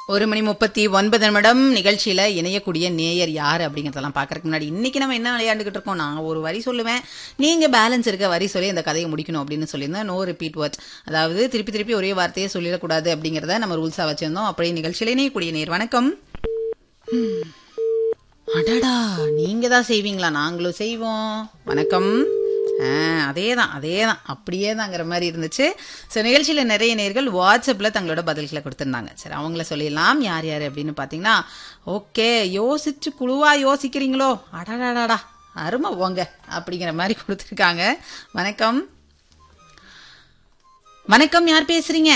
ஒரு மணி முப்பத்தி ஒன்பது நிமிடம் நிகழ்ச்சியில இணையக்கூடிய நேயர் யார் அப்படிங்கறதெல்லாம் பாக்கறதுக்கு முன்னாடி இன்னைக்கு நம்ம என்ன விளையாண்டுகிட்டு இருக்கோம் நான் ஒரு வரி சொல்லுவேன் நீங்க பேலன்ஸ் இருக்க வரி சொல்லி இந்த கதையை முடிக்கணும் அப்படின்னு சொல்லியிருந்தேன் நோ ரிப்பீட் வேர்ட்ஸ் அதாவது திருப்பி திருப்பி ஒரே வார்த்தையே சொல்லிடக்கூடாது அப்படிங்கறத நம்ம ரூல்ஸா வச்சிருந்தோம் அப்படியே நிகழ்ச்சியில இணையக்கூடிய நேர் வணக்கம் ம். அடடா நீங்க தான் செய்வீங்களா நாங்களும் செய்வோம் வணக்கம் ஆ அதே தான் அதே தான் அப்படியே தாங்கிற மாதிரி இருந்துச்சு ஸோ நிகழ்ச்சியில் நிறைய நேர்கள் வாட்ஸ்அப்பில் தங்களோட பதில்களை கொடுத்துருந்தாங்க சரி அவங்கள சொல்லிடலாம் யார் யார் அப்படின்னு பார்த்தீங்கன்னா ஓகே யோசிச்சு குழுவா யோசிக்கிறீங்களோ அடடாடாடா அருமை போங்க அப்படிங்கிற மாதிரி கொடுத்துருக்காங்க வணக்கம் வணக்கம் யார் பேசுறீங்க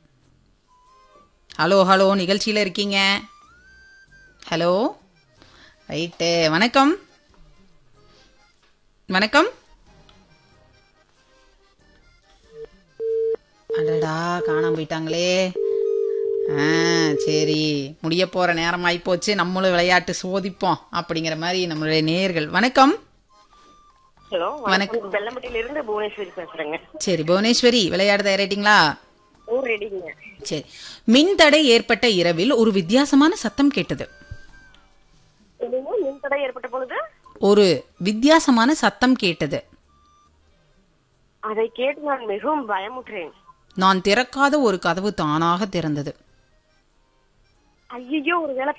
ஹலோ ஹலோ நிகழ்ச்சியில் இருக்கீங்க ஹலோ ரைட்டு வணக்கம் வணக்கம் அடடா காணாம போயிட்டாங்களே ஆ சரி முடிய போற நேரம் ஆயிப்போச்சு நம்மளும் விளையாட்டு சோதிப்போம் அப்படிங்கிற மாதிரி நம்மளுடைய நேயர்கள் வணக்கம் ஹலோ வணக்கம். வணக்கம் வெள்ளம்பட்டியில இருந்து புவனேஸ்வரி பேசுறேங்க சரி புவனேஸ்வரி விளையாட தயாரிட்டீங்களா ஓ ரெடிங்க சரி மின்தடை ஏற்பட்ட இரவில் ஒரு வித்தியாசமான சத்தம் கேட்டது என்னங்க மின்தடை ஏற்பட்ட பொழுது ஒரு வித்தியாசமான சத்தம் கேட்டது அதை கேட்டு நான் மிகவும் பயமுற்றேன் நான் திறக்காத ஒரு கதவு தானாக திறந்தது ஐயோ ஒருவேளை